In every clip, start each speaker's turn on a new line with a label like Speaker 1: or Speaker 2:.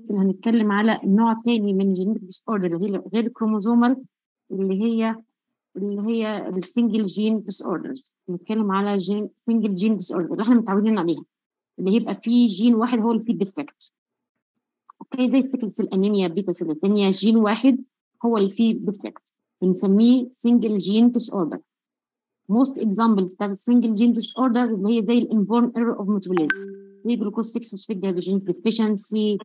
Speaker 1: اللي هنتكلم على النوع تاني من جينيتك ديس اوردر اللي هي غير الكروموزومال اللي هي اللي هي السنجل جين ديس اوردرز بنتكلم على جين سنجل جين ديس اوردر اللي احنا متعودين عليها اللي يبقى فيه جين واحد هو اللي فيه ديفكت اوكي زي السيكل سيل انيميا بيتا سيلوثينيا جين واحد هو اللي فيه ديفكت بنسميه سنجل جين ديس اوردر most examples بتاعت السنجل جين ديس اوردر اللي هي زي الانبورن ايرور اوف ميتابوليزم زي جلوكوز 6 فوسفيت ديهيدروجين ديفيشنسي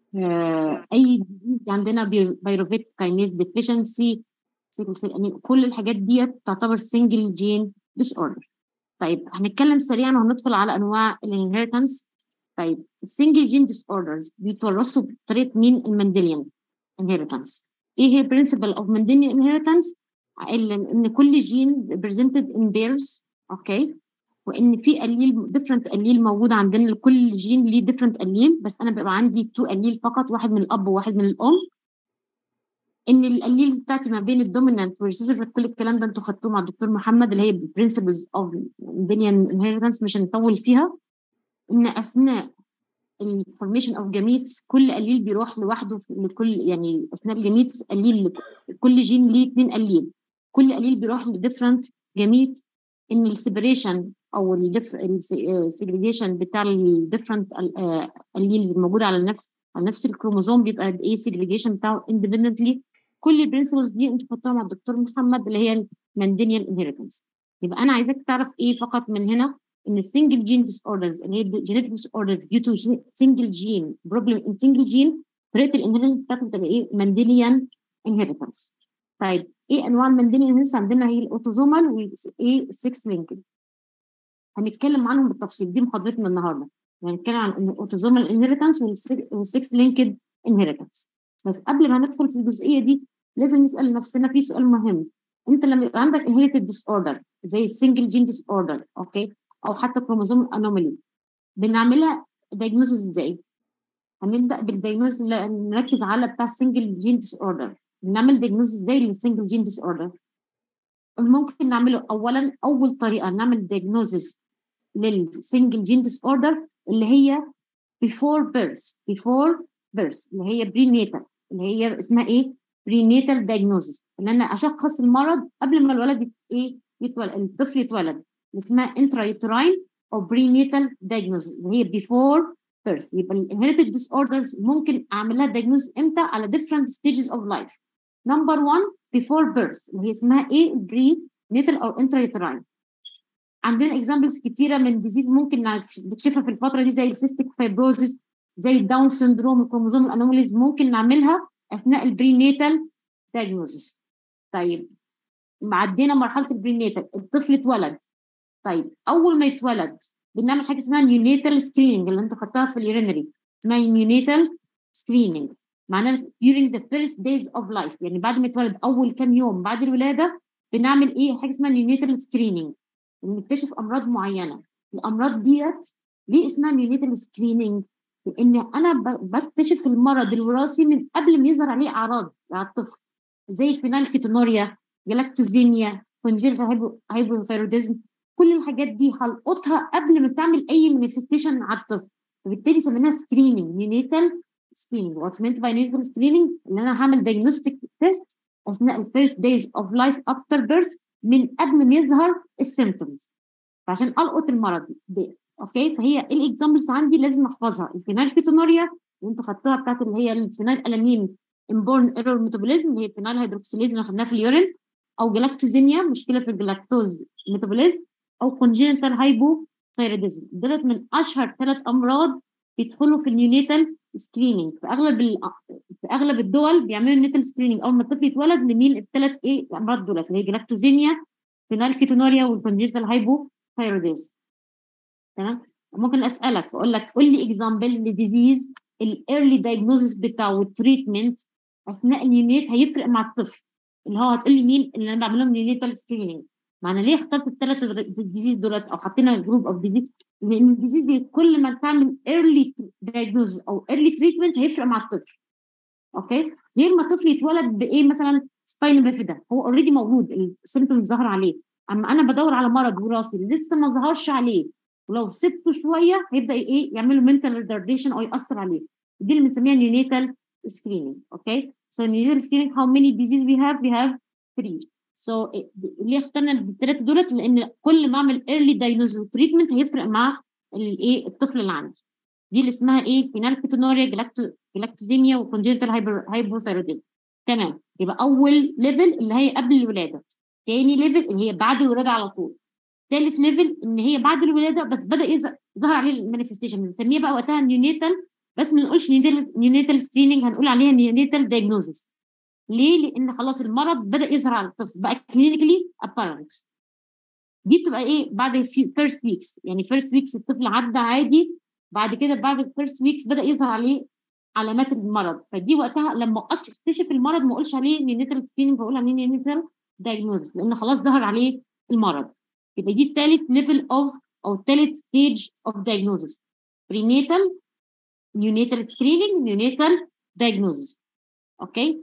Speaker 1: اي disease عندنا بيروفيت كاينيز ديفيشنسي كل الحاجات ديت تعتبر سنجل جين ديس اوردر طيب هنتكلم سريعا وهندخل على انواع الانهيرتنس طيب السنجل جين ديس اوردرز بيتورثوا بطريقه مين المندليان انهيرتنس ايه هي برنسبل اوف مندليان انهيرتنس ان كل جين presented in pairs اوكي وان في قليل ديفرنت قليل موجود عندنا لكل جين ليه ديفرنت قليل بس انا بيبقى عندي تو قليل فقط واحد من الاب وواحد من الام ان القليلز بتاعتي ما بين الدومينانت والريسيسيف كل الكلام ده انتوا خدتوه مع الدكتور محمد اللي هي برنسبلز اوف الدنيا انهيرتنس مش هنطول فيها ان اثناء الفورميشن اوف جاميتس كل قليل بيروح لوحده لكل يعني اثناء الجاميتس قليل كل جين ليه اثنين قليل كل قليل بيروح لديفرنت جاميت ان السيبريشن او السيجريجيشن بتاع الديفرنت الليلز الموجوده على نفس على نفس الكروموزوم بيبقى قد ايه السيجريجيشن بتاعه اندبندنتلي كل البرنسبلز دي انتوا خدتوها مع الدكتور محمد اللي هي الماندينيال انهيرتنس يبقى انا عايزاك تعرف ايه فقط من هنا ان السنجل جين ديس اوردرز اللي هي جينيتك ديس اوردرز ديو تو سنجل جين بروبلم ان سنجل جين طريقه الانهيرتنس بتاعته بتبقى ايه ماندينيان انهيرتنس طيب ايه انواع الماندينيان انهيرتنس عندنا هي الاوتوزومال وايه السكس لينكد هنتكلم عنهم بالتفصيل دي محاضرتنا النهارده هنتكلم عن الاوتوزومال انهيرتنس والسكس لينكد انهيرتنس بس قبل ما ندخل في الجزئيه دي لازم نسال نفسنا في سؤال مهم انت لما يبقى عندك انهيرتد ديس اوردر زي السنجل جين ديس اوردر اوكي او حتى كروموزوم انومالي بنعملها دايجنوستس ازاي هنبدا بالدايجنوز نركز على بتاع السنجل جين ديس اوردر بنعمل دايجنوز ازاي للسنجل جين ديس اوردر ممكن نعمله اولا اول طريقه نعمل دايجنوزس للسنجل جين ديس اوردر اللي هي before birth before birth اللي هي برينيتال اللي هي اسمها ايه برينيتال دايجنوزس ان انا اشخص المرض قبل ما الولد ايه يتولد الطفل يتولد اللي اسمها انترايوتراين او برينيتال دايجنوزس اللي هي before birth يبقى الانهيرتد ديس اوردرز ممكن اعمل لها دايجنوز امتى على different stages of life نمبر 1 before birth اللي هي اسمها ايه بري نيتال او انترايوتراين عندنا اكزامبلز كتيره من ديزيز ممكن نكشفها في الفتره دي زي السيستيك فايبروزيس زي الداون سندروم الكروموزوم الانوماليز ممكن نعملها اثناء البرينيتال دايجنوزس طيب عدينا مرحله البرينيتال الطفل اتولد طيب اول ما يتولد بنعمل حاجه اسمها نيونيتال سكريننج اللي انت خدتها في اليورينري اسمها نيونيتال سكريننج معناها during the first days of life يعني بعد ما يتولد اول كام يوم بعد الولاده بنعمل ايه حاجه اسمها نيونيتال سكريننج بنكتشف امراض معينه الامراض ديت ليه اسمها نيونيتال سكريننج لان انا بكتشف المرض الوراثي من قبل ما يظهر عليه اعراض على الطفل زي الفينالكيتونوريا جلاكتوزيميا كونجيلتال هايبوثايروديزم كل الحاجات دي هلقطها قبل ما تعمل اي مانيفستيشن على الطفل فبالتالي سميناها سكريننج نيونيتال سكريننج واتس مينت باي نيونيتال سكريننج ان انا هعمل دايجنوستيك تيست اثناء الفيرست دايز اوف لايف افتر بيرث من قبل ما يظهر السيمتومز فعشان القط المرض ده اوكي فهي الاكزامبلز عندي لازم احفظها الفينال كيتونوريا اللي انتوا خدتوها بتاعت اللي هي الفينال الانين امبورن ايرور ميتابوليزم اللي هي الفينال هيدروكسيليز اللي خدناها في اليورين او جلاكتوزيميا مشكله في الجلاكتوز ميتابوليزم او كونجينيتال هايبو ثايروديزم دولت من اشهر ثلاث امراض بيدخلوا في النيونيتال سكريننج في اغلب ال... في اغلب الدول بيعملوا النيتال سكريننج اول ما الطفل يتولد نميل الثلاث ايه الامراض دول اللي هي جلاكتوزيميا فينال كيتونوريا والكونجيتال هايبو ثايروديز تمام ممكن اسالك اقول لك قول لي اكزامبل لديزيز الايرلي دايجنوزس بتاعه والتريتمنت اثناء النيونيت هيفرق مع الطفل اللي هو هتقول لي مين اللي انا بعمل لهم نيونيتال سكريننج معنى ليه اخترت الثلاث ديزيز دولت او حطينا جروب اوف ديزيز لان الديزيز دي كل ما تعمل ايرلي دايجنوز او ايرلي تريتمنت هيفرق مع الطفل اوكي غير ما الطفل يتولد بايه مثلا سباين بيفيدا هو اوريدي موجود السيمتومز ظهر عليه اما انا بدور على مرض وراثي لسه ما ظهرش عليه ولو سبته شويه هيبدا ايه يعمل له منتال ريتارديشن او ياثر عليه دي اللي بنسميها نيونيتال سكريننج اوكي سو نيونيتال سكريننج هاو ماني ديزيز وي هاف وي هاف 3 سو ليه اخترنا الثلاثه دولت لان كل ما اعمل ايرلي دايجنوز وتريتمنت هيفرق مع الايه الطفل اللي عندي دي اللي اسمها ايه فينالكتونوريا جلاكتوزيميا وكونجنتال هايبوثايروديزم تمام يبقى اول ليفل اللي هي قبل الولاده تاني ليفل اللي هي بعد الولاده على طول ثالث ليفل ان هي بعد الولاده بس بدا يظهر عليه المانيفستيشن بنسميها بقى وقتها نيونيتال بس ما نقولش نيونيتال سكريننج هنقول عليها نيونيتال دايجنوزس ليه؟ لان خلاص المرض بدا يظهر على الطفل بقى كلينيكلي ابارنت دي بتبقى ايه بعد فيرست ويكس يعني فيرست ويكس الطفل عدى عادي بعد كده بعد الفيرست ويكس بدا يظهر عليه علامات المرض فدي وقتها لما اكتشف المرض ما اقولش عليه نيونيتال سكريننج بقول عليه نيونيتال دايجنوزس لان خلاص ظهر عليه المرض يبقى دي الثالث ليفل اوف او الثالث ستيج اوف دايجنوزس برينيتال نيونيتال سكريننج نيونيتال دايجنوزس اوكي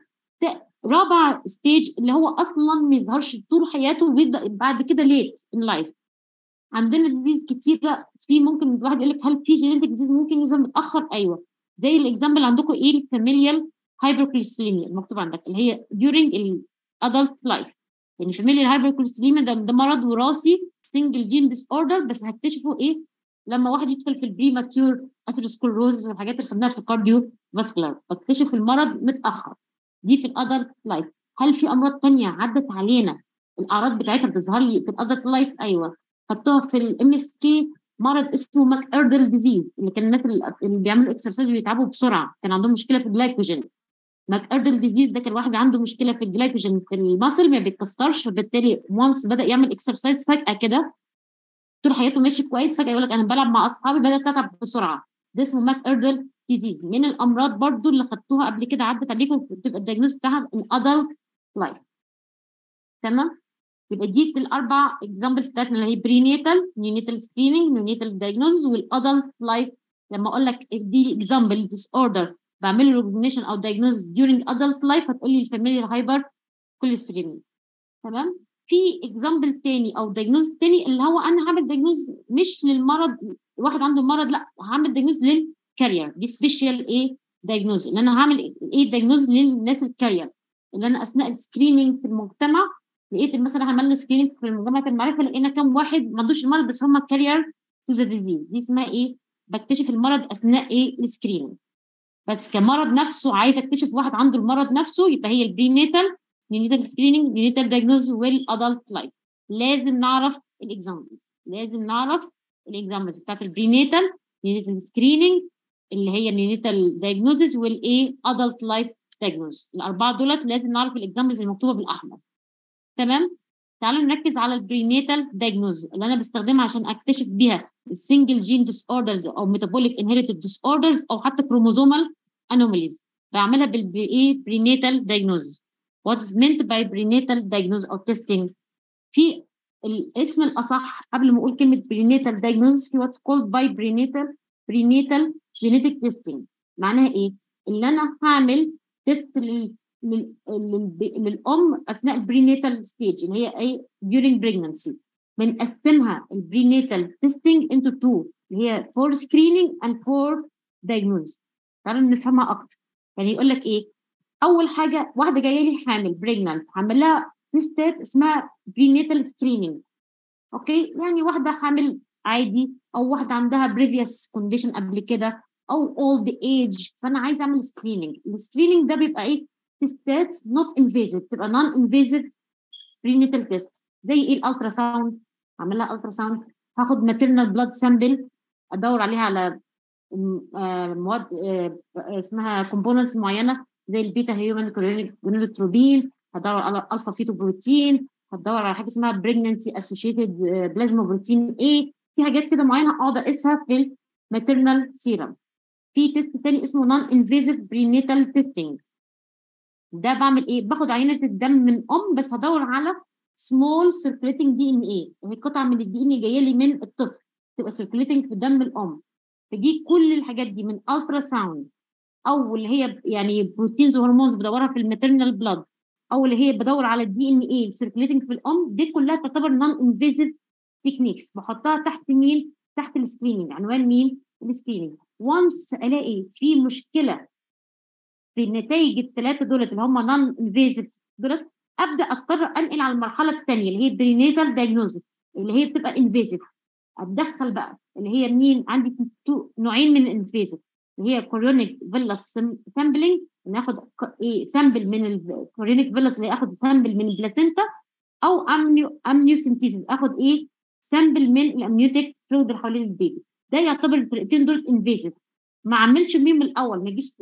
Speaker 1: رابع ستيج اللي هو اصلا ما يظهرش طول حياته ويبدا بعد كده ليت ان لايف عندنا ديزيز كتيره في ممكن الواحد يقول لك هل في جينيتك ديزيز ممكن يظهر متاخر ايوه زي الاكزامبل عندكم ايه الفاميليال هايبركوليستريميا المكتوب عندك اللي هي during الادلت لايف يعني فاميليال هايبركوليستريميا ده, ده مرض وراثي سنجل جين ديس اوردر بس هكتشفه ايه لما واحد يدخل في البري ماتيور اثيروسكلروز والحاجات اللي خدناها في الكارديو فاسكولار بكتشف المرض متاخر دي في الادلت لايف هل في امراض تانية عدت علينا الاعراض بتاعتها بتظهر لي في الادلت لايف ايوه خدتها في الام اس كي مرض اسمه ماك اردل ديزيز اللي كان الناس اللي بيعملوا اكسرسايز بيتعبوا بسرعه كان عندهم مشكله في الجلايكوجين ماك اردل ديزيز ده كان واحد عنده مشكله في الجلايكوجين في المصل ما بيتكسرش فبالتالي وانس بدا يعمل اكسرسايز فجاه كده طول حياته ماشي كويس فجاه يقول لك انا بلعب مع اصحابي بدات اتعب بسرعه ده اسمه ماك اردل ديزيز من الامراض برضو اللي خدتوها قبل كده عدت عليكم بتبقى الدياجنوز بتاعها الادلت لايف تمام يبقى دي الاربع اكزامبلز بتاعتنا اللي هي برينيتال نيونيتال سكريننج نيونيتال دايجنوز والادلت لايف لما اقول لك دي اكزامبل ديس اوردر بعمل له ريكوجنيشن او دايجنوز during adult life هتقول لي الفاميليال هايبر كوليستريميا تمام في اكزامبل تاني او دايجنوز تاني اللي هو انا هعمل دايجنوز مش للمرض واحد عنده مرض لا هعمل دايجنوز للكارير دي سبيشال ايه دايجنوز اللي انا هعمل ايه دايجنوز للناس الكارير اللي انا اثناء السكريننج في المجتمع لقيت مثلا عملنا سكريننج في جامعه المعرفه لقينا كام واحد ما عندوش المرض بس هم كارير تو ذا ديزيز دي اسمها ايه بكتشف المرض اثناء ايه السكريننج بس كمرض نفسه عايز اكتشف واحد عنده المرض نفسه يبقى هي البرينيتال نيونيتال سكريننج نيونيتال دايجنوز والادلت لايف لازم نعرف الاكزامبلز لازم نعرف الاكزامبلز بتاعت البرينيتال نيونيتال سكريننج اللي هي نيونيتال دايجنوزز والايه ادلت لايف دايجنوز الاربعه دولت لازم نعرف الاكزامبلز المكتوبه بالاحمر تمام تعالوا نركز على البرينيتال دايجنوز اللي انا بستخدمها عشان اكتشف بيها السنجل جين ديس اوردرز او ميتابوليك انهيرتد ديس اوردرز او حتى كروموزومال انوماليز بعملها بالايه برينيتال دايجنوز what is meant by prenatal diagnosis or testing في الاسم الاصح قبل ما اقول كلمه prenatal diagnosis في what's called by prenatal prenatal genetic testing معناها ايه؟ اللي انا هعمل تيست لل لل... لل... للام اثناء البرينيتال ستيج اللي هي ايه during pregnancy بنقسمها البرينيتال تيستنج انتو تو اللي هي فور سكريننج اند فور diagnosis تعالوا نفهمها اكتر يعني يقول لك ايه اول حاجه واحده جايه لي حامل بريجننت هعمل لها تيستات اسمها برينيتال سكريننج اوكي يعني واحده حامل عادي او واحده عندها بريفيوس كونديشن قبل كده او اولد ايج فانا عايزه اعمل سكريننج السكريننج ده بيبقى ايه تيستات نوت انفيزيف تبقى نون انفيزيف برينيتال تيست زي ايه الالترا ساوند اعمل لها الترا ساوند هاخد ماتيرنال بلاد سامبل ادور عليها على مواد اسمها كومبوننتس معينه زي البيتا هيومن جونادوتروبين هتدور على الفا فيتو بروتين هتدور على حاجه اسمها بريجننسي اسوشيتد بلازما بروتين اي في حاجات كده معينه اقعد اقيسها في الماتيرنال سيرم في تيست تاني اسمه نون انفيزيف برينيتال تيستنج ده بعمل ايه باخد عينه الدم من ام بس هدور على سمول سيركليتنج دي ان اي وهي قطعه من الدي ان جايه لي من الطفل تبقى سيركليتنج في دم الام فدي كل الحاجات دي من الترا ساوند او اللي هي يعني بروتينز وهرمونز بدورها في الماتيرنال بلاد او اللي هي بدور على الدي ان اي سيركليتنج في الام دي كلها تعتبر نون انفيزيف تكنيكس بحطها تحت مين؟ تحت السكريننج عنوان مين؟ السكريننج وانس الاقي في مشكله في النتائج الثلاثه دولت اللي هم نون انفيزيف دولت ابدا اضطر انقل على المرحله الثانيه اللي هي برينيتال دايجنوزيس اللي هي بتبقى انفيزيف اتدخل بقى اللي هي مين عندي نوعين من الانفيزيف اللي هي كورونيك فيلاس سامبلينج ناخد ايه سامبل من الكورونيك فيلاس اللي اخد سامبل من البلاسينتا او امنيو امنيوسنتيزيس اخد ايه سامبل من الامنيوتيك فلويد اللي حوالين البيبي ده يعتبر الطريقتين دول انفيزيف ما اعملش بيهم الاول ما يجيش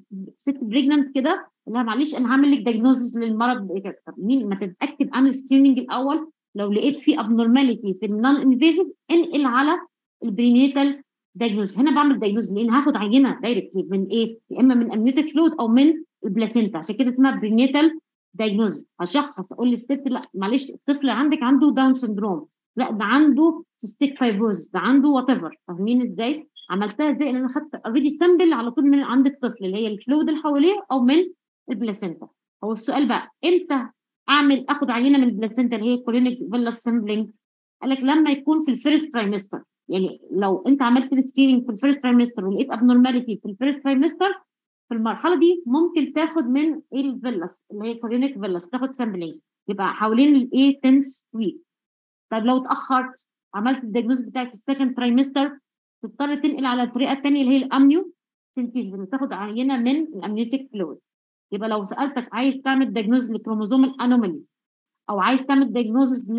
Speaker 1: ست بريجننت كده لا معلش انا هعمل لك دايجنوزس للمرض طب مين ما تتاكد اعمل سكريننج الاول لو لقيت في ابنورماليتي في النون انفيزيف انقل على البرينيتال دايجنوز هنا بعمل دايجنوز لان هاخد عينه دايركتلي من ايه يا اما من امنيوتيك فلويد او من البلاسينتا عشان كده اسمها برينيتال دايجنوز هشخص اقول للست لا معلش الطفل عندك عنده داون سندروم لا ده عنده سيستيك فايبروز ده عنده وات ايفر فاهمين ازاي؟ عملتها ازاي؟ ان انا خدت اوريدي سامبل على طول من عند الطفل اللي هي الفلويد اللي حواليه او من البلاسينتا هو السؤال بقى امتى اعمل اخد عينه من البلاسينتا اللي هي كولينيك فيلا سامبلينج قال لك لما يكون في الفيرست ترايمستر يعني لو انت عملت السكريننج في الفيرست ترايمستر ولقيت ابنورماليتي في الفيرست ترايمستر في المرحله دي ممكن تاخد من الفيلاس اللي هي كولينيك فيلاس تاخد سامبلينج يبقى حوالين الايه 10 ويك طب لو اتاخرت عملت الدياجنوز بتاعك السكند ترايمستر تضطر تنقل على الطريقه الثانيه اللي هي الامنيو سنتيز تاخد عينه من الامنيوتيك فلويد يبقى لو سالتك عايز تعمل دياجنوز لكروموزوم الانومالي او عايز تعمل دياجنوز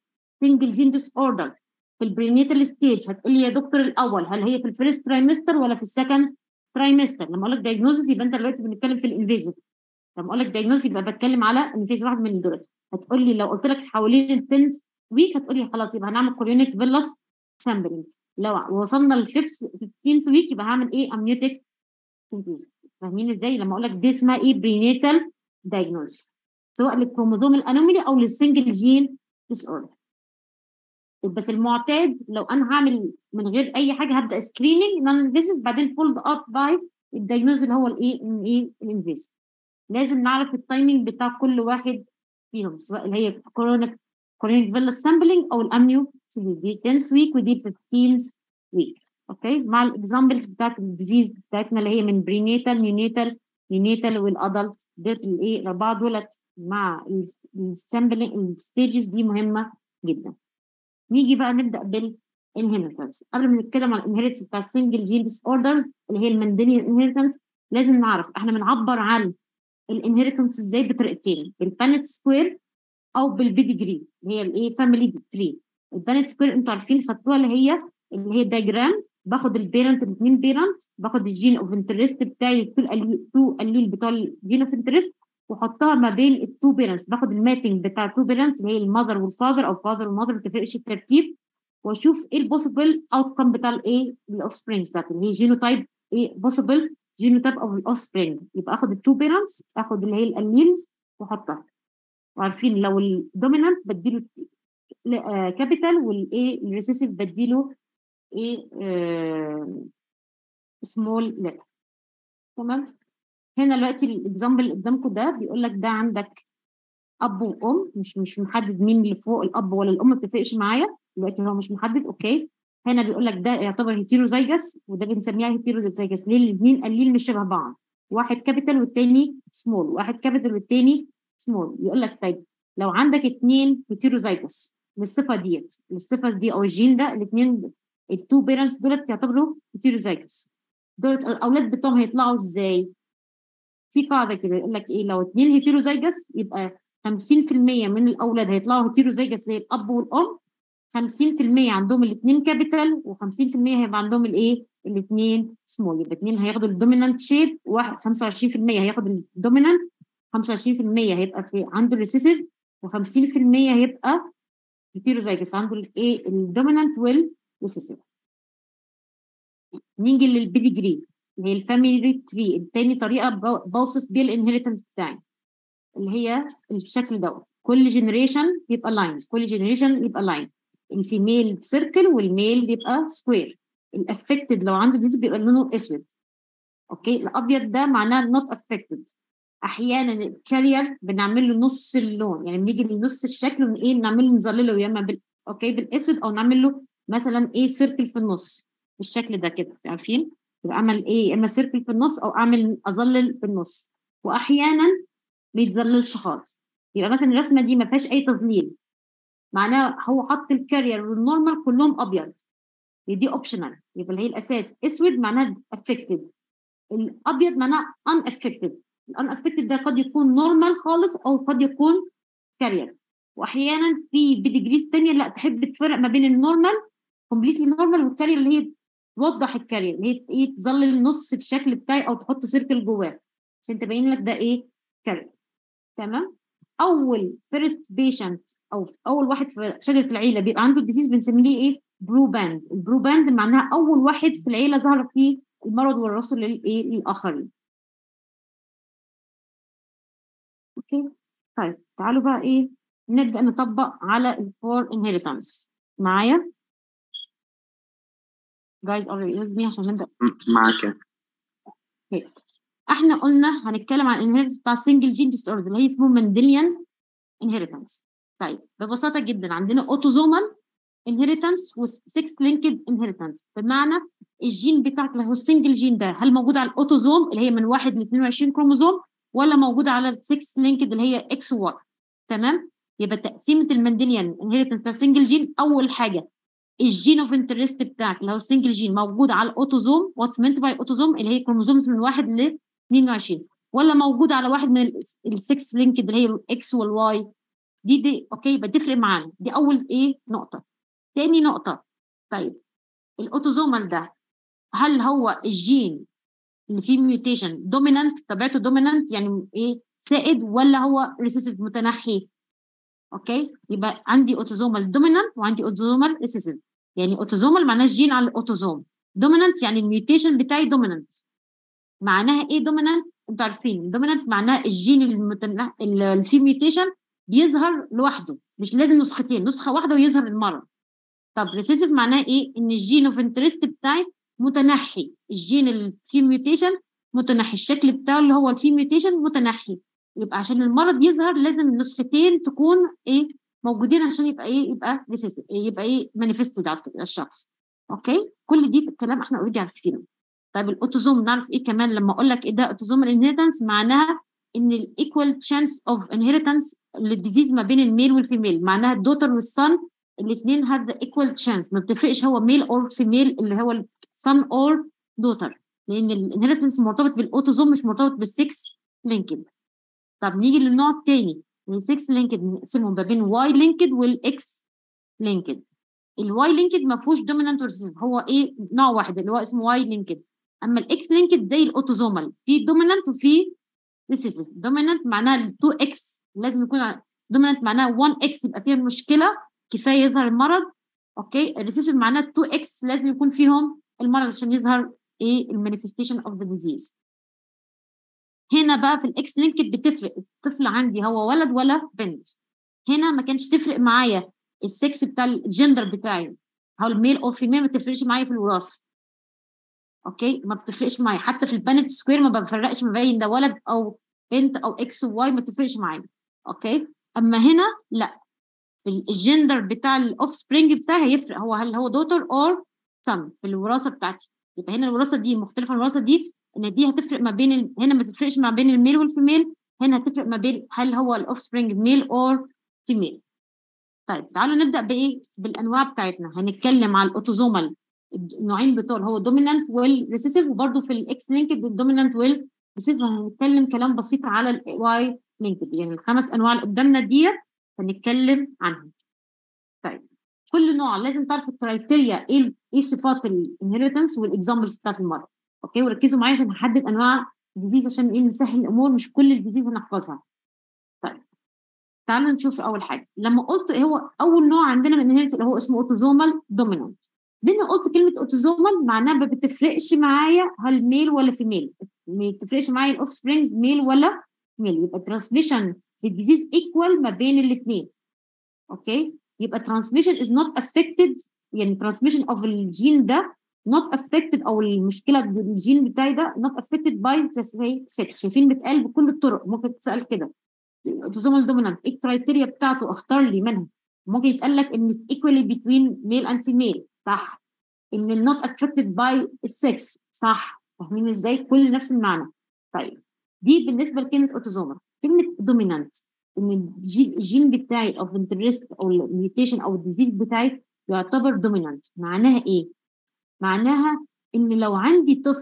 Speaker 1: لسنجل جين ديس اوردر في البرينيتال ستيج هتقول لي يا دكتور الاول هل هي في الفيرست ترايمستر ولا في السكند ترايمستر لما اقول لك دايجنوزس يبقى انت دلوقتي بنتكلم في الانفيزيف لما اقول لك دايجنوز يبقى بتكلم على انفيزيف واحد من دول هتقول لي لو قلت لك حوالين التنس ويك هتقول لي خلاص يبقى هنعمل كوريونيك فيلاس سامبلينج لو وصلنا لل 15 ويك يبقى هعمل ايه امنيوتيك سنتيز فاهمين ازاي لما اقول لك دي اسمها ايه برينيتال دايجنوز سواء للكروموزوم الانوميلي او للسنجل جين ديس اوردر بس المعتاد لو انا هعمل من غير اي حاجه هبدا سكريننج نون انفيزيف بعدين فولد اب باي الدايجنوز اللي هو الايه ايه الانفيزيف لازم نعرف التايمنج بتاع كل واحد فيهم سواء اللي هي كورونا كورونيك فيلا سامبلينج او الامنيو دي 10 ويك ودي 15 ويك اوكي مع الاكزامبلز بتاعت الديزيز بتاعتنا اللي هي من برينيتال نيونيتال نيونيتال والادلت ديت الايه الاربعه دولت مع السامبلينج الستيجز دي مهمه جدا نيجي بقى نبدا بالانهيرتنس قبل ما نتكلم عن الانهيرتنس بتاع السنجل جين ديس اوردر اللي هي المندليان انهيرتنس لازم نعرف احنا بنعبر عن الانهيرتنس ازاي بطريقتين بالبانت سكوير او بالبيديجري اللي هي الايه فاميلي تري البانت سكوير انتوا عارفين خدتوها اللي هي اللي هي دايجرام باخد البيرنت الاثنين بيرنت باخد الجين اوف انترست بتاعي التو قليل بتوع الجين اوف انترست واحطها ما بين التو بيرنتس باخد الماتنج بتاع التو بيرنتس اللي هي المذر والفاذر او فاذر والمذر ما تفرقش الترتيب واشوف ايه البوسيبل اوت كم بتاع الايه الاوف سبرينجز بتاعتي اللي هي جينوتايب ايه بوسيبل جينوتايب اوف الاوف سبرينج يبقى اخد التو بيرنتس اخد اللي هي الاليلز واحطها وعارفين لو الدومينانت بديله كابيتال والايه الريسيسيف بديله ايه سمول لتر تمام هنا دلوقتي الاكزامبل اللي قدامكم ده بيقول لك ده عندك اب وام مش مش محدد مين اللي فوق الاب ولا الام ما بتفرقش معايا دلوقتي هو مش محدد اوكي هنا بيقول لك ده يعتبر هيتيروزايجس وده بنسميها هيتيروزايجس ليه الاثنين قليل مش شبه بعض واحد كابيتال والتاني سمول واحد كابيتال والتاني سمول يقول لك طيب لو عندك اثنين هيتيروزايجس للصفه ديت للصفه دي او الجين ده الاثنين التو بيرنتس دولت يعتبروا هيتيروزايجس دولت الاولاد بتوعهم هيطلعوا ازاي؟ في قاعده كده يقول لك ايه لو اثنين هيتيروزايجس يبقى 50% من الاولاد هيطلعوا هيتيروزايجس زي الاب والام 50% عندهم الاثنين كابيتال و50% هيبقى عندهم الايه الاثنين سمول يبقى اثنين هياخدوا الدومينانت شيب واحد 25% هياخد الدومينانت 25% هيبقى في عنده الريسيسيف و50% هيبقى هيتيروزايجس عنده الايه الدومينانت والريسيسيف نيجي للبيديجري اللي هي الفاميلي تري التاني طريقه بوصف بيها الانهيرتنس بتاعي اللي هي الشكل دوت كل جنريشن يبقى لاينز كل جنريشن يبقى لاين الفيميل سيركل والميل يبقى سكوير الافكتد لو عنده ديز بيبقى لونه اسود اوكي الابيض ده معناه نوت افكتد احيانا الكارير بنعمل له نص اللون يعني بنيجي لنص الشكل ايه نعمل له نظلله يا اما بال... اوكي بالاسود او نعمل له مثلا ايه سيركل في النص بالشكل ده كده عارفين يبقى اعمل ايه يا اما سيركل في النص او اعمل اظلل في النص واحيانا ما يتظللش خالص يبقى مثلا الرسمه دي ما فيهاش اي تظليل معناها هو حط الكارير والنورمال كلهم ابيض دي اوبشنال يبقى اللي هي الاساس اسود معناها افكتد الابيض معناها ان افكتد الان افكتد ده قد يكون نورمال خالص او قد يكون كارير واحيانا في بديجريز ثانيه لا تحب تفرق ما بين النورمال كومبليتلي نورمال والكارير اللي هي توضح الكارير اللي هي ايه تظلل نص الشكل بتاعي او تحط سيركل جواه عشان تبين لك ده ايه كارير تمام اول فيرست بيشنت او اول واحد في شجره العيله بيبقى عنده الديزيز بنسميه ايه برو باند البرو باند معناها اول واحد في العيله ظهر فيه المرض والرسل للايه للاخرين اوكي طيب تعالوا بقى ايه نبدا نطبق على الفور انهيرتنس معايا guys already with me عشان نبدا
Speaker 2: معاك
Speaker 1: okay. احنا قلنا هنتكلم عن الانهيرتنس بتاع سنجل جين ديس اوردر اللي هي اسمه مندليان انهيرتنس طيب ببساطه جدا عندنا اوتوزومال انهيرتنس و 6 لينكد انهيرتنس بمعنى الجين بتاعك اللي هو السنجل جين ده هل موجود على الاوتوزوم اللي هي من 1 ل 22 كروموزوم ولا موجود على ال 6 لينكد اللي هي اكس واي تمام يبقى تقسيمه المندليان انهيرتنس بتاع السنجل جين اول حاجه الجين اوف انترست بتاعك اللي هو السنجل جين موجود على الاوتوزوم واتس مينت باي اوتوزوم اللي هي كروموزومز من 1 ل 22 ولا موجود على واحد من ال 6 لينكد اللي هي الاكس والواي دي دي اوكي يبقى تفرق معانا دي اول ايه نقطه تاني نقطه طيب الاوتوزومال ده هل هو الجين اللي فيه ميوتيشن دومينانت طبيعته دومينانت يعني ايه سائد ولا هو ريسيسيف متنحي اوكي يبقى عندي اوتوزومال دومينانت وعندي اوتوزومال ريسيسيف يعني اوتوزومال معناه الجين على الاوتوزوم دومينانت يعني الميوتيشن بتاعي دومينانت معناها ايه دومينانت انتوا عارفين دومينانت معناها الجين المتنح... اللي فيه ميوتيشن بيظهر لوحده مش لازم نسختين نسخه واحده ويظهر المرض طب ريسيسيف معناها ايه ان الجين اوف انترست بتاعي متنحي الجين اللي فيه ميوتيشن متنحي الشكل بتاعه اللي هو فيه ميوتيشن متنحي يبقى عشان المرض يظهر لازم النسختين تكون ايه موجودين عشان يبقى ايه يبقى ريسيسيف يبقى ايه مانيفستد على الشخص اوكي كل دي الكلام احنا اوريدي عارفينه طيب الاوتوزوم نعرف ايه كمان لما اقول لك ايه ده اوتوزومال انهيرتنس معناها ان الايكوال تشانس اوف انهيرتنس للديزيز ما بين الميل والفيميل معناها الدوتر والصن الاثنين هاف ذا ايكوال تشانس ما بتفرقش هو ميل اور فيميل اللي هو الصن اور دوتر لان الانهيرتنس مرتبط بالاوتوزوم مش مرتبط بالسكس لينكد طب نيجي للنوع الثاني من 6 لينكد نقسمهم ما بين واي لينكد والاكس لينكد الواي لينكد ما فيهوش دومينانت وريسيسيف هو ايه نوع واحد اللي هو اسمه واي لينكد اما الاكس لينكد زي الاوتوزومال في دومينانت وفي ريسيسيف دومينانت معناها ال 2 اكس لازم يكون دومينانت معناها 1 اكس يبقى فيها المشكله كفايه يظهر المرض اوكي الريسيسيف معناها 2 اكس لازم يكون فيهم المرض عشان يظهر ايه المانيفستيشن اوف ذا ديزيز هنا بقى في الاكس لينكد بتفرق الطفل عندي هو ولد ولا بنت هنا ما كانش تفرق معايا السكس بتاع الجندر بتاعي هو الميل او فيميل ما تفرقش معايا في الوراثه اوكي ما بتفرقش معايا حتى في البانت سكوير ما بفرقش ما بين ده ولد او بنت او اكس وواي ما تفرقش معايا اوكي اما هنا لا الجندر بتاع الاوف سبرينج بتاعي هيفرق هو هل هو دوتر اور سن في الوراثه بتاعتي يبقى هنا الوراثه دي مختلفه عن الوراثه دي ان دي هتفرق ما بين ال... هنا ما تفرقش ما بين الميل والفيميل هنا هتفرق ما بين هل هو الاوف سبرينج ميل اور فيميل طيب تعالوا نبدا بايه بالانواع بتاعتنا هنتكلم على الاوتوزومال النوعين بتوع هو دومينانت والريسيسيف وبرده في الاكس لينكد الدومينانت والريسيسيف هنتكلم كلام بسيط على الواي لينكد يعني الخمس انواع اللي قدامنا ديت هنتكلم عنهم طيب كل نوع لازم تعرف الكرايتيريا ايه ايه صفات الانهيرتنس والاكزامبلز بتاعت المرض اوكي وركزوا معايا عشان نحدد انواع الديزيز عشان ايه نسهل الامور مش كل الديزيز هنحفظها طيب تعالوا نشوف اول حاجه لما قلت هو اول نوع عندنا من الانهيرتنس اللي هو اسمه اوتوزومال دومينانت بين قلت كلمه اوتوزومال معناها ما بتفرقش معايا هل ميل ولا فيميل ما بتفرقش معايا الاوف سبرينجز ميل ولا ميل يبقى ترانسميشن للديزيز ايكوال ما بين الاثنين اوكي يبقى transmission is not affected يعني transmission of الجين ده not affected او المشكله بالجين بتاعي ده not affected by the sex شايفين بتقال بكل الطرق ممكن تسال كده autosomal dominant ايه الكرايتيريا بتاعته اختار لي منها ممكن يتقال لك ان equally between male and female صح ان النوت افكتد باي السكس صح فاهمين ازاي كل نفس المعنى طيب دي بالنسبه لكلمه اوتوزومال كلمه دومينانت ان الجين بتاعي او انترست او الميوتيشن او الديزيز بتاعي يعتبر دومينانت معناها ايه معناها ان لو عندي طفل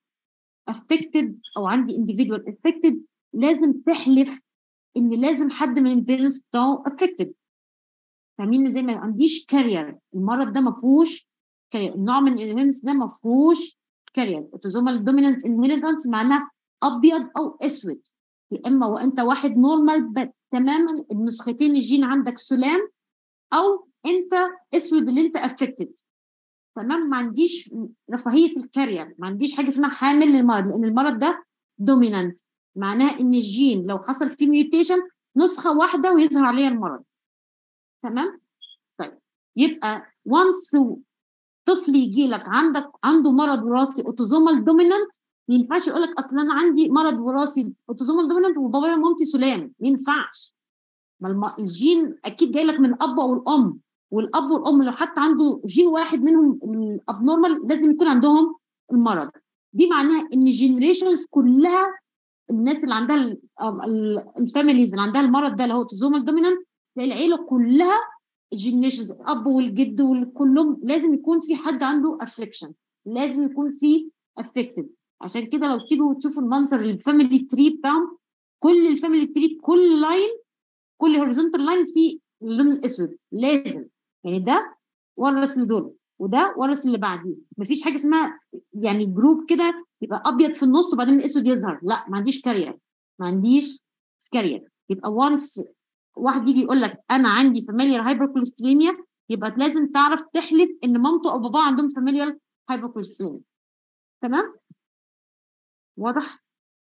Speaker 1: affected او عندي individual affected لازم تحلف ان لازم حد من البيرنتس بتاعه affected فاهمين زي ما عنديش كارير المرض ده ما فيهوش كارير النوع من الانهيرنس ده ما فيهوش كارير اوتوزومال دومينانت انهيرنس معناها ابيض او اسود يا اما وانت واحد نورمال تماما النسختين الجين عندك سلام او انت اسود اللي انت افكتد تمام ما عنديش رفاهيه الكارير ما عنديش حاجه اسمها حامل للمرض لان المرض ده دومينانت معناها ان الجين لو حصل فيه ميوتيشن نسخه واحده ويظهر عليها المرض تمام طيب يبقى وانس طفل يجي لك عندك عنده مرض وراثي اوتوزومال دومينانت ما ينفعش يقول لك اصل انا عندي مرض وراثي اوتوزومال دومينانت وبابايا ومامتي سلام ما ينفعش ما الجين اكيد جاي لك من الاب او الام والاب والام لو حتى عنده جين واحد منهم الابنورمال لازم يكون عندهم المرض دي معناها ان الجنريشنز كلها الناس اللي عندها الفاميليز اللي عندها المرض ده اللي هو اوتوزومال دومينانت العيله كلها الجنريشنز الاب والجد وكلهم لازم يكون في حد عنده افكشن لازم يكون في افكتد عشان كده لو تيجوا تشوفوا المنظر الفاميلي تري بتاعهم كل الفاميلي تري كل لاين كل هوريزونتال لاين فيه اللون الاسود لازم يعني ده ورث لدول وده ورث اللي بعديه مفيش حاجه اسمها يعني جروب كده يبقى ابيض في النص وبعدين الاسود يظهر لا ما عنديش كارير ما عنديش كارير يبقى وانس واحد يجي يقول لك انا عندي فاميليال هايبركوليستريميا يبقى لازم تعرف تحلف ان مامته او باباه عندهم فاميليال هايبركوليستريميا تمام واضح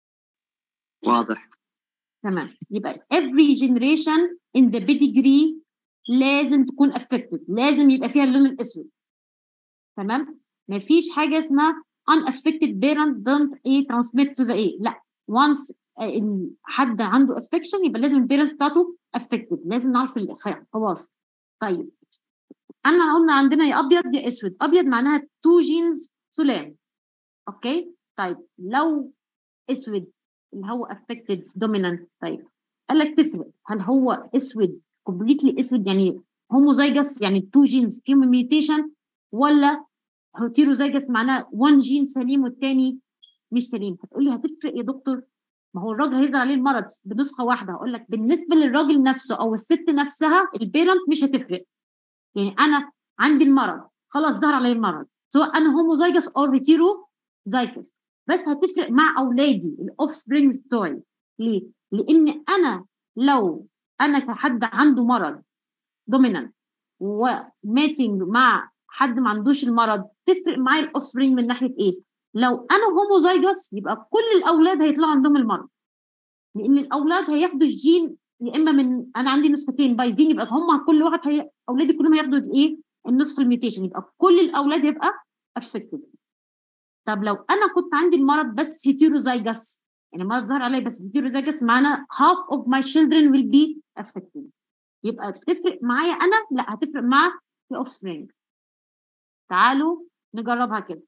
Speaker 2: واضح
Speaker 1: تمام يبقى every generation in the pedigree لازم تكون affected لازم يبقى فيها اللون الاسود تمام مفيش حاجه اسمها unaffected parent don't a transmit to the a لا once ان حد عنده affection يبقى لازم البيرنتس بتاعته affected لازم نعرف الخواص طيب انا قلنا عندنا يا ابيض يا اسود ابيض معناها تو جينز سلام اوكي طيب لو اسود اللي هو affected dominant طيب قال لك تفرق هل هو اسود كومبليتلي اسود يعني هوموزايجس يعني تو جينز فيهم ميوتيشن ولا هوتيروزايجس معناه وان جين سليم والتاني مش سليم هتقول لي هتفرق يا دكتور ما هو الراجل هيظهر عليه المرض بنسخه واحده هقول لك بالنسبه للراجل نفسه او الست نفسها البيرنت مش هتفرق يعني انا عندي المرض خلاص ظهر عليه المرض سواء انا هوموزايجس او هيتيرو زايجس بس هتفرق مع اولادي الاوف سبرينجز بتوعي ليه؟ لان انا لو انا كحد عنده مرض دومينانت وماتنج مع حد ما عندوش المرض تفرق معايا الاوف سبرينج من ناحيه ايه؟ لو انا هوموزايجس يبقى كل الاولاد هيطلعوا عندهم المرض لان الاولاد هياخدوا الجين يا اما من انا عندي نسختين بايظين يبقى هم كل واحد هي... اولادي كلهم هياخدوا ايه النسخه الميوتيشن يبقى كل الاولاد يبقى افكتد طب لو انا كنت عندي المرض بس هيتيروزايجس يعني المرض ظهر عليا بس هيتيروزايجس معناه half of my children will be affected يبقى تفرق معايا انا لا هتفرق مع الاوف سبرينج تعالوا نجربها كده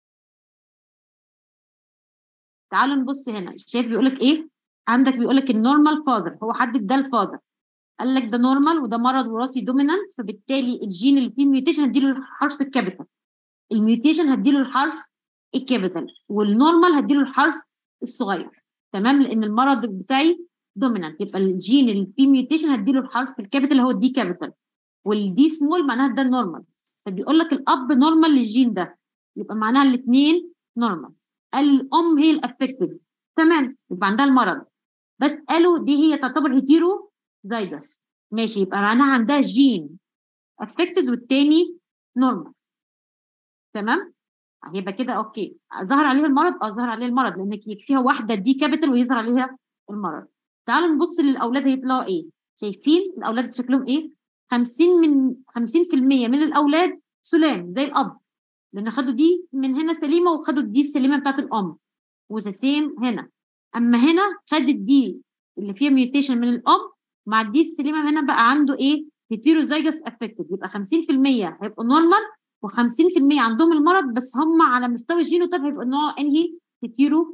Speaker 1: تعالوا نبص هنا شايف بيقول لك ايه عندك بيقول لك النورمال فاذر هو حدد ده الفاذر قال لك ده نورمال وده مرض وراثي دومينانت فبالتالي الجين اللي فيه ميوتيشن هديله الحرف الكابيتال الميوتيشن هديله الحرف الكابيتال والنورمال هديله الحرف الصغير تمام لان المرض بتاعي دومينانت يبقى الجين اللي فيه ميوتيشن هديله الحرف الكابيتال اللي هو الدي كابيتال والدي سمول معناها ده النورمال فبيقول لك الاب نورمال للجين ده يبقى معناها الاثنين نورمال الام هي الافكتد تمام يبقى عندها المرض بس قالوا دي هي تعتبر هيتيرو زايجس ماشي يبقى معناها عندها جين افكتد والتاني نورمال تمام هيبقى كده اوكي ظهر عليها المرض اه ظهر عليها المرض لان يكفيها واحده دي كابيتال ويظهر عليها المرض تعالوا نبص للاولاد هيطلعوا ايه شايفين الاولاد شكلهم ايه 50 من 50% من الاولاد سلام زي الاب لان خدوا دي من هنا سليمه وخدوا دي السليمه بتاعت الام وسيم هنا اما هنا خدت دي اللي فيها ميوتيشن من الام مع الدي السليمه هنا بقى عنده ايه هيتيروزايجس افكتد يبقى 50% هيبقوا نورمال و50% عندهم المرض بس هم على مستوى الجينوتايب هيبقى نوع انهي هيتيرو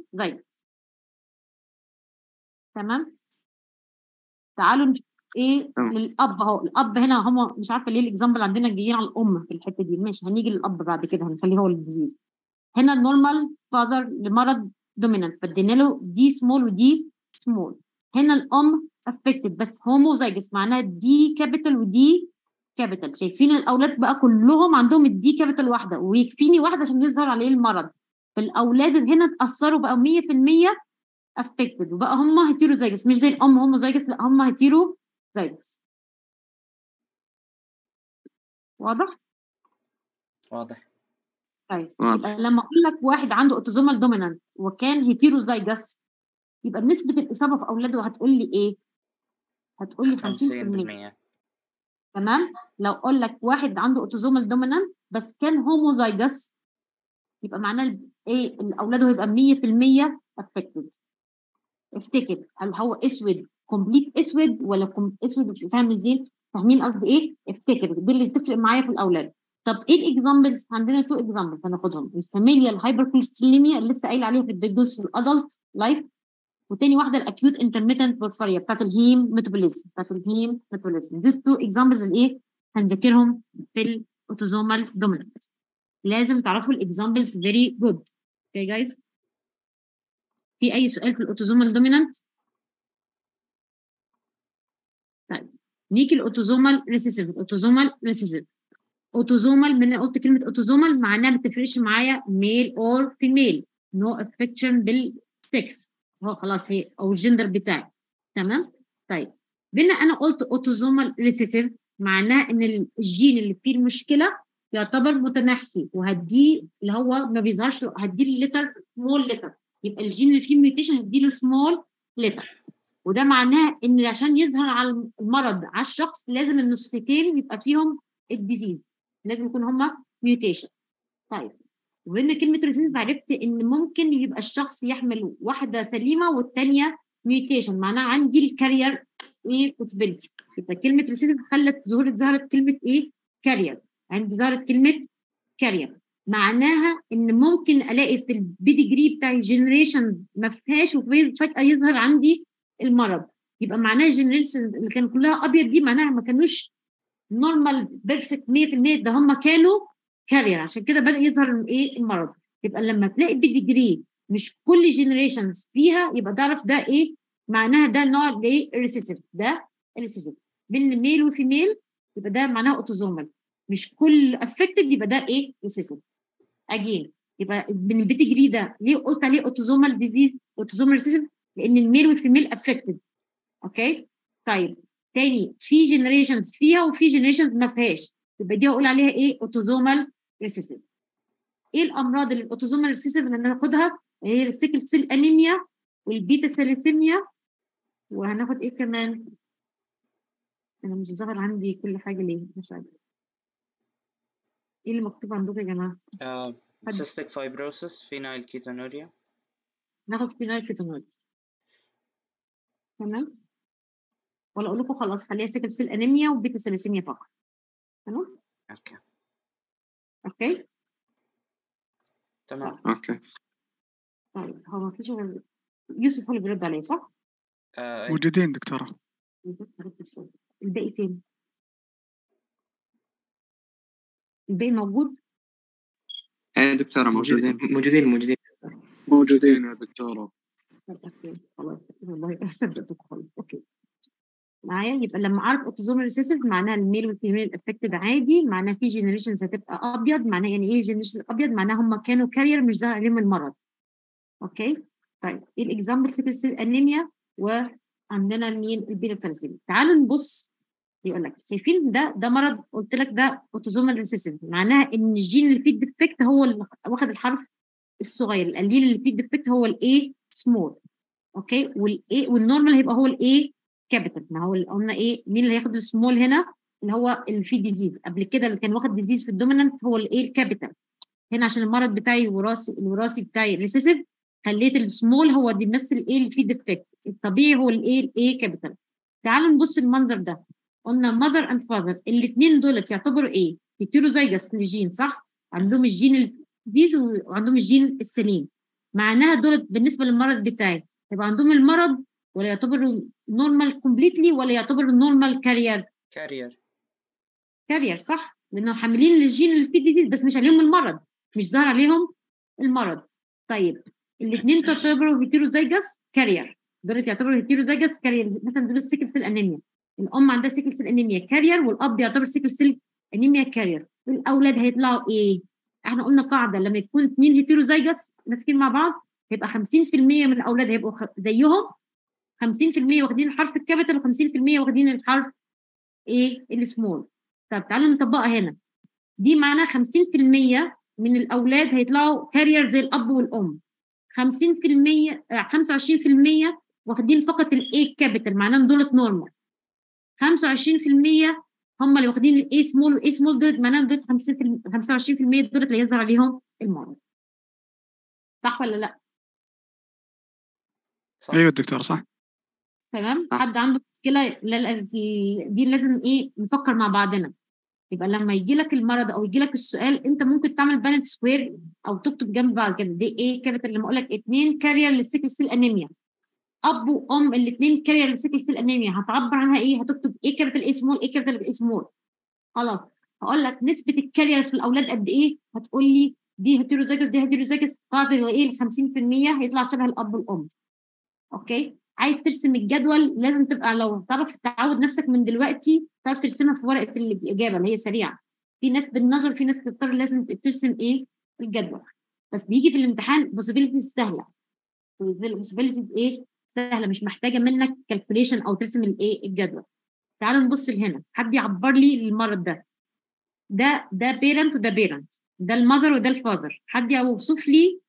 Speaker 1: تمام تعالوا نشوف ايه
Speaker 2: تمام.
Speaker 1: للاب اهو الاب هنا هم مش عارفه ليه الاكزامبل عندنا جايين على الام في الحته دي ماشي هنيجي للاب بعد كده هنخليه هو الديزيز هنا النورمال فاذر لمرض دومينانت فادينا له دي سمول ودي سمول هنا الام افكتد بس هوموزايجس معناها دي كابيتال ودي كابيتال شايفين الاولاد بقى كلهم عندهم الدي كابيتال واحده ويكفيني واحده عشان يظهر عليه المرض فالاولاد هنا اتاثروا بقى 100% افكتد وبقى هم هيتيروزايجس مش زي الام هوموزايجس لا هم هيتيروزايجس واضح؟
Speaker 3: واضح
Speaker 1: طيب
Speaker 2: واضح
Speaker 1: يبقى لما اقول لك واحد عنده اوتوزومال دومينانت وكان هيتيروزايجس يبقى نسبة الإصابة في أولاده هتقول لي إيه؟ هتقول لي 50%
Speaker 3: 50%
Speaker 1: تمام؟ لو أقول لك واحد عنده اوتوزومال دومينانت بس كان هوموزايجس يبقى معناه ال- إيه؟ إن أولاده هيبقى 100% افكتد افتكر هل هو اسود كومبليت اسود ولا كوم اسود مش فاهم ازاي فاهمين قصدي ايه افتكر دي اللي تفرق معايا في الاولاد طب ايه الاكزامبلز عندنا تو اكزامبلز هناخدهم الفاميليال هايبركوليستريميا اللي لسه قايل عليها في الديجنوز في الادلت لايف وتاني واحده الاكيوت انترميتنت بورفاريا بتاعت الهيم ميتابوليزم بتاعت الهيم ميتابوليزم دول تو اكزامبلز الايه هنذاكرهم في الاوتوزومال دومينانت لازم تعرفوا الاكزامبلز فيري جود اوكي جايز في اي سؤال في الاوتوزومال دومينانت طيب نيجي الاوتوزومال ريسيسيف الاوتوزومال ريسيسيف اوتوزومال من أنا قلت كلمه اوتوزومال معناها ما تفرقش معايا ميل اور فيميل نو افكشن بالسكس هو خلاص هي او الجندر بتاعي تمام طيب بما انا قلت اوتوزومال ريسيسيف معناها ان الجين اللي فيه المشكله يعتبر متنحي وهديه اللي هو ما بيظهرش هديه الليتر سمول ليتر يبقى الجين اللي فيه ميوتيشن هديله سمول ليتر وده معناه ان عشان يظهر على المرض على الشخص لازم النسختين يبقى فيهم الديزيز لازم يكون هما ميوتيشن طيب وبين كلمه ريسيسيف عرفت ان ممكن يبقى الشخص يحمل واحده سليمه والثانيه ميوتيشن معناها عندي الكارير ايه possibility يبقى كلمه ريسيسيف خلت ظهورت ظهرت كلمه ايه كارير عندي ظهرت كلمه كارير معناها ان ممكن الاقي في البيديجري بتاع الجنريشن ما فيهاش وفجاه يظهر عندي المرض يبقى معناها الجنريشن اللي كان كلها ابيض دي معناها ما كانوش نورمال بيرفكت 100% ده هم كانوا كارير عشان كده بدا يظهر ايه المرض يبقى لما تلاقي بيديجري مش كل جنريشنز فيها يبقى تعرف ده ايه معناها ده نوع الايه الريسيسيف ده الريسيسيف بين ميل وفيميل يبقى ده معناها اوتوزومال مش كل افكتد يبقى ده ايه ريسيسيف اجين يبقى من البيديجري ده ليه قلت عليه اوتوزومال ديزيز اوتوزومال ريسيسيف لان الميل والفيميل افكتد اوكي طيب تاني في جنريشنز فيها وفي جنريشنز ما فيهاش يبقى دي هقول عليها ايه اوتوزومال ريسيسيف ايه الامراض اللي الاوتوزومال ريسيسيف اللي هناخدها هي السيكل سيل انيميا والبيتا سيليسيميا وهناخد ايه كمان انا مش ظاهر عندي كل حاجه ليه مش عارفه ايه اللي مكتوب عندكم يا جماعه
Speaker 3: uh, cystic fibrosis phenylketonuria
Speaker 1: ناخد فينال كيتونول تمام ولا اقول لكم خلاص خليها سيكل سيل انيميا وبيتا سيليسيميا فقط تمام
Speaker 3: اوكي
Speaker 1: اوكي
Speaker 3: تمام
Speaker 2: اوكي
Speaker 1: طيب هو ما فيش غير يوسف هو اللي بيرد عليه صح؟
Speaker 3: uh, أي.
Speaker 4: موجودين دكتورة
Speaker 1: الباقي فين؟ الباقي موجود؟
Speaker 2: ايه دكتورة موجودين
Speaker 5: موجودين موجودين
Speaker 4: موجودين يا دكتورة
Speaker 1: طب اوكي خلاص والله صدقتكم خلاص اوكي معايا يبقى لما اعرف اوتوزومال ريسيسيف معناها الميل والفيميل افكتد عادي معناها في جنريشنز هتبقى ابيض معناها يعني ايه جنريشنز ابيض معناها هم كانوا كارير مش ظاهر عليهم المرض اوكي طيب ايه الاكزامبل سيكل سيل انيميا وعندنا مين البيتا ثالاسيميا تعالوا نبص يقول لك شايفين ده ده مرض قلت لك ده اوتوزومال ريسيسيف معناها ان الجين اللي فيه الديفكت هو اللي واخد الحرف الصغير القليل اللي فيه الديفكت هو الاي سمول اوكي والاي والنورمال هيبقى هو الاي كابيتال ما هو اللي قلنا ايه مين اللي هياخد السمول هنا اللي هو اللي فيه ديزيز قبل كده اللي كان واخد ديزيز في الدومينانت هو الايه الكابيتال هنا عشان المرض بتاعي وراثي الوراثي بتاعي ريسيسيف خليت السمول هو اللي بيمثل ايه اللي فيه ديفكت الطبيعي هو الايه الايه كابيتال تعالوا نبص المنظر ده قلنا ماذر اند فاذر الاثنين دولت يعتبروا ايه هيتيروزايجس للجين صح عندهم الجين الديز وعندهم الجين السليم معناها دول بالنسبه للمرض بتاعي يبقى عندهم المرض ولا يعتبر نورمال كومبليتلي ولا يعتبر نورمال كارير
Speaker 3: كارير
Speaker 1: كارير صح لانهم حاملين للجين اللي فيه ديزيز بس مش عليهم المرض مش ظاهر عليهم المرض طيب الاثنين تعتبروا هيتيروزايجس كارير دول يعتبروا هيتيروزايجس كارير مثلا دول سيكل سيل انيميا الام عندها سيكل سيل انيميا كارير والاب يعتبر سيكل سيل انيميا كارير الاولاد هيطلعوا ايه احنا قلنا قاعده لما يكون اثنين هيتيروزايجس ماسكين مع بعض هيبقى 50% من الاولاد هيبقوا خ- زيهم 50% واخدين الحرف الكابيتال و50% واخدين الحرف ايه السمول طب تعالوا نطبقها هنا دي معناها 50% من الاولاد هيطلعوا كارير زي الاب والام 50% آه، 25% واخدين فقط الاي كابيتال معناها إن دولت نورمال 25% هم اللي واخدين الاي سمول والاي سمول دولت معناها دولت 50 25% دولت اللي يظهر عليهم المرض صح ولا لا؟
Speaker 3: صح
Speaker 4: ايوه دكتور صح
Speaker 1: تمام
Speaker 2: صح.
Speaker 1: حد عنده مشكله لا لا دي دي لازم ايه نفكر مع بعضنا يبقى لما يجي لك المرض او يجي لك السؤال انت ممكن تعمل بالانس سكوير او تكتب جنب بعض كده دي ايه كابيتال لما اقول لك اثنين كارير للسيكل سيل انيميا اب وام الاثنين كارير للسيكل سيل انيميا هتعبر عنها ايه هتكتب ايه كابيتال ايه سمول ايه كابيتال ايه سمول خلاص هقول لك نسبه الكارير في الاولاد قد ايه هتقول لي دي هيتيروزايجس دي هيتيروزايجس قاعده ايه ال 50% هيطلع شبه الاب والام اوكي عايز ترسم الجدول لازم تبقى لو تعرف تعود نفسك من دلوقتي تعرف ترسمها في ورقه الاجابه اللي هي سريعه في ناس بالنظر في ناس بتضطر لازم ترسم ايه الجدول بس بيجي في الامتحان possibilities سهله possibilities ايه سهله مش محتاجه منك كالكوليشن او ترسم الايه الجدول تعالوا نبص لهنا حد يعبر لي المرض ده ده ده بيرنت وده بيرنت ده المذر وده الفاذر حد يوصف لي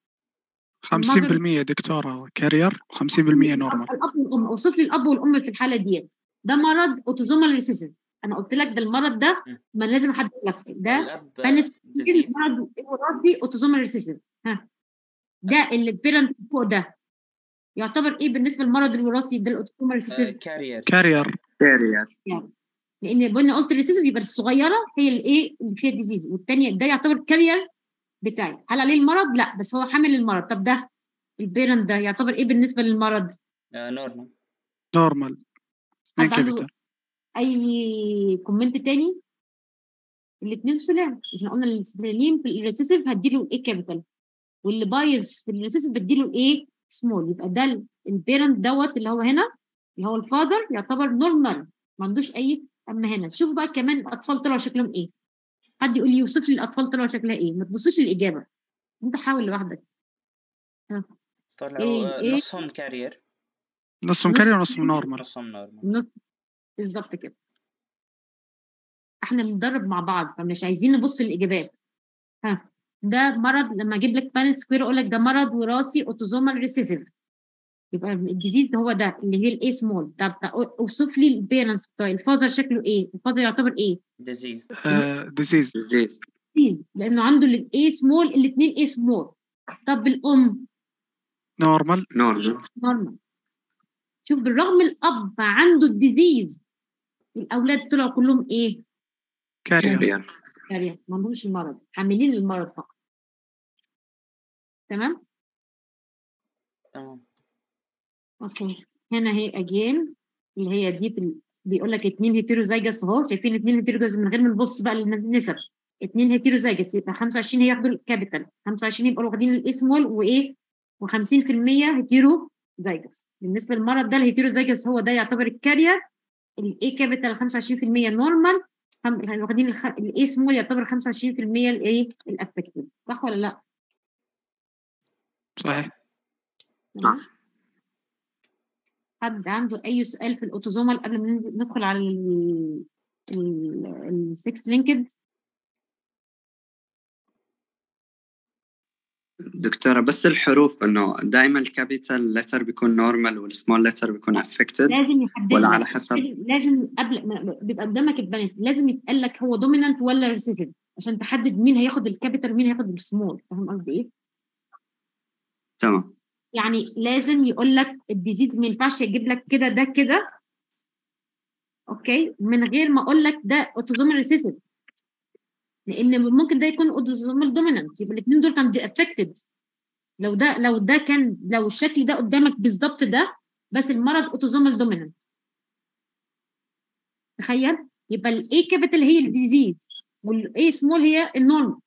Speaker 4: 50% دكتورة كارير و50% نورمال
Speaker 1: الاب والام اوصف لي الاب والام في الحاله ديت ده مرض اوتوزومال ريسيسيف انا قلت لك ده المرض ده
Speaker 3: م.
Speaker 1: ما لازم احدد لك ده
Speaker 3: الاب
Speaker 1: بنت
Speaker 3: disease.
Speaker 1: مرض وراثي اوتوزومال ريسيسيف ها ده اللي البيرنت فوق ده يعتبر ايه بالنسبه للمرض الوراثي ده الاوتوزومال
Speaker 3: آه،
Speaker 1: ريسيسيف
Speaker 3: كارير
Speaker 4: كارير
Speaker 2: كارير
Speaker 1: لان قلنا قلت الريسيسيف يبقى الصغيره هي الايه اللي فيها ديزيز والثانيه ده يعتبر كارير بتاعي هل عليه المرض لا بس هو حامل المرض طب ده البيرنت ده يعتبر ايه بالنسبه للمرض
Speaker 3: نورمال
Speaker 4: نورمال اثنين
Speaker 1: حد عنده
Speaker 4: كابيتال
Speaker 1: اي كومنت تاني الاثنين سلام احنا قلنا السليم في الريسيسيف هديله الايه كابيتال واللي بايظ في الريسيسيف بديله الايه سمول يبقى ده ال- البيرنت دوت اللي هو هنا اللي هو الفاذر يعتبر نورمال ما عندوش اي اما هنا شوف بقى كمان الاطفال طلعوا شكلهم ايه حد يقول لي يوصف لي الاطفال طلعوا شكلها ايه ما تبصوش للاجابه انت حاول لوحدك
Speaker 3: طلعوا
Speaker 1: إيه-
Speaker 3: آه،
Speaker 1: إيه؟
Speaker 3: نصهم كارير
Speaker 4: نصهم
Speaker 1: نص-
Speaker 4: كارير ونصهم نورمال
Speaker 3: نصهم نورمال
Speaker 1: نص بالظبط كده احنا بنتدرب مع بعض فمش عايزين نبص للاجابات ها ده مرض لما اجيب لك بانت سكوير اقول لك ده مرض وراثي اوتوزومال ريسيسيف يبقى الجديد هو ده اللي هي الاي سمول طب اوصف لي البيرنس بتاع الفاذر شكله ايه الفاذر يعتبر ايه
Speaker 3: ديزيز
Speaker 4: ديزيز
Speaker 2: ديزيز
Speaker 1: ديزيز لانه عنده الاي سمول الاثنين اي سمول طب الام
Speaker 4: نورمال
Speaker 2: نورمال
Speaker 1: نورمال شوف بالرغم الاب عنده الديزيز الاولاد طلعوا كلهم ايه
Speaker 4: كارير
Speaker 2: كارير
Speaker 1: كارير ما عندهمش المرض حاملين المرض فقط تمام
Speaker 3: تمام
Speaker 1: اوكي هنا هي اجين اللي هي دي في ال- بيقول لك اتنين هيتيروزايجس اهو شايفين اتنين هيتيروزايجس من غير ما نبص بقى للنسب اتنين هيتيروزايجس يبقى 25 هياخدوا الكابيتال 25 يبقوا واخدين الاسمول وايه و50% هيتيروزايجس بالنسبه للمرض ده الهيتيروزايجس هو ده يعتبر الكارير الاي كابيتال 25% نورمال واخدين الاي سمول يعتبر 25% الايه الافكتيف صح ولا لا؟
Speaker 4: صحيح
Speaker 1: تمام؟ حد عنده اي سؤال في الاوتوزومال قبل ما ننزل- ندخل على ال السكس لينكد
Speaker 2: دكتورة بس الحروف انه دائما الكابيتال لتر بيكون نورمال والسمول لتر بيكون افكتد
Speaker 1: لازم يحدد
Speaker 2: ولا
Speaker 1: لك.
Speaker 2: على حسب؟
Speaker 1: لازم قبل ما بيبقى قدامك البنات لازم يتقال لك هو دومينانت ولا ريسيسيف عشان تحدد مين هياخد الكابيتال ومين هياخد السمول فاهم قصدي ايه؟
Speaker 2: تمام
Speaker 1: يعني لازم يقول لك الديزيز ما ينفعش يجيب لك كده ده كده اوكي من غير ما اقول لك ده اوتوزومال ريسيسيف لان ممكن ده يكون اوتوزومال دومينانت يبقى الاثنين دول كانوا افكتد لو ده لو ده كان لو الشكل ده قدامك بالظبط ده بس المرض اوتوزومال دومينانت تخيل يبقى الاي كابيتال هي الديزيز والاي سمول هي النورمال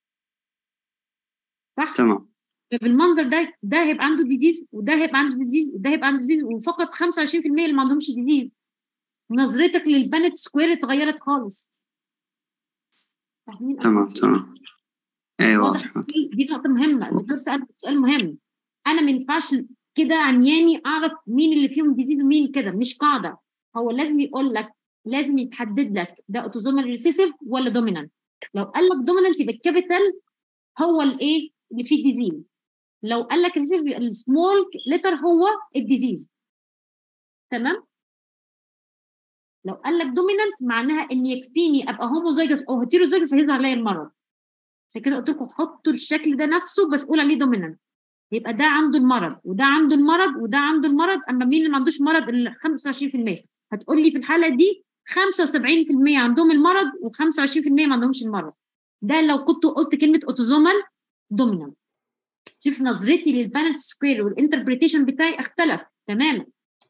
Speaker 1: صح؟
Speaker 2: تمام
Speaker 1: بالمنظر ده ده هيبقى عنده ديزيز وده هيبقى عنده ديزيز وده هيبقى عنده ديزيز وفقط 25% اللي ما عندهمش ديزيز نظرتك للبنت سكوير اتغيرت خالص فاهمين
Speaker 2: تمام تمام اي
Speaker 1: واضح
Speaker 2: واضح
Speaker 1: دي دي نقطة مهمة الدكتور سأل سؤال مهم أنا ما ينفعش كده عمياني أعرف مين اللي فيهم ديزيز ومين كده مش قاعدة هو لازم يقول لك لازم يتحدد لك ده اوتوزومال ريسيسيف ولا دومينانت لو قال لك دومينانت يبقى الكابيتال هو الايه اللي فيه ديزيز لو قال لك ريسيسيف يبقى السمول لتر هو الديزيز تمام لو قال لك دومينانت معناها ان يكفيني ابقى هوموزايجس او هيتيروزايجس هيظهر عليا المرض عشان كده قلت لكم حطوا الشكل ده نفسه بس قول عليه دومينانت يبقى ده عنده المرض وده عنده المرض وده عنده المرض اما مين اللي ما عندوش مرض ال 25% هتقول لي في الحاله دي 75% عندهم المرض و25% ما عندهمش المرض ده لو كنت قلت كلمه اوتوزومال دومينانت شوف نظرتي للبالانس سكوير والانتربريتيشن بتاعي اختلف تماما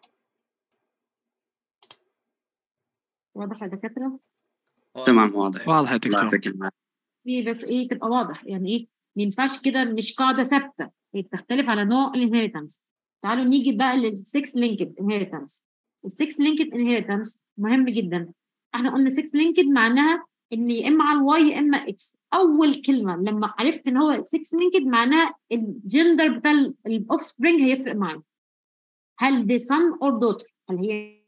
Speaker 1: واضح يا دكاتره؟
Speaker 2: تمام واضح
Speaker 4: واضح يا
Speaker 2: الله
Speaker 4: دكتور
Speaker 2: يعطيك العافية.
Speaker 1: في بس ايه تبقى واضح يعني ايه ما ينفعش كده مش قاعده ثابته هي بتختلف على نوع الانهيرتنس تعالوا نيجي بقى للسكس لينكد انهيرتنس السكس لينكد انهيرتنس مهم جدا احنا قلنا 6 لينكد معناها ان يا اما على الواي يا اما اكس اول كلمه لما عرفت ان هو 6 لينكد معناها الجندر بتاع الاوف سبرينج هيفرق معايا هل دي سن اور دوتر هل هي